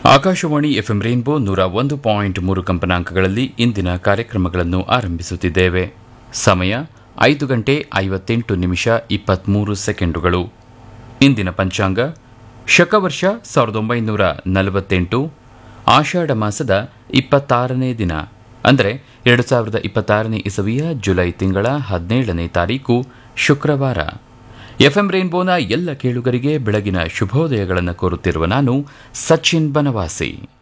Akashvani FM rainbow ನೂರ ಒಂದು point ಮೂರು ಕಂಪನಾಂಕಗಳಲ್ಲಿ ಇಂದಿನ ಕಾರ್ಯಕ್ರಮಗಳನ್ನು ಆರಂಭಿಸುತ್ತಿದ್ದೇವೆ ಸಮಯ ಐದು ಗಂಟೆ ಐವತ್ತೆಂಟು ನಿಮಿಷ ಇಪ್ಪತ್ತ್ಮೂರು ಸೆಕೆಂಡುಗಳು ಇಂದಿನ ಪಂಚಾಂಗ ಶಕವರ್ಷ ಸಾವಿರದ ಒಂಬೈನೂರ ನಲವತ್ತೆಂಟು ಆಷಾಢ ಮಾಸದ ಇಪ್ಪತ್ತಾರನೇ ದಿನ ಅಂದರೆ ಎರಡು ಸಾವಿರದ ಇಪ್ಪತ್ತಾರನೇ ಇಸವಿಯ ಜುಲೈ ತಿಂಗಳ ಹದಿನೇಳನೇ ತಾರೀಕು ಶುಕ್ರವಾರ ಎಫ್ಎಂ ರೈನ್ಬೋನ ಎಲ್ಲ ಕೇಳುಗರಿಗೆ ಬೆಳಗಿನ ಶುಭೋದಯಗಳನ್ನು ಕೋರುತ್ತಿರುವ ನಾನು ಸಚಿನ್ ಬನವಾಸಿ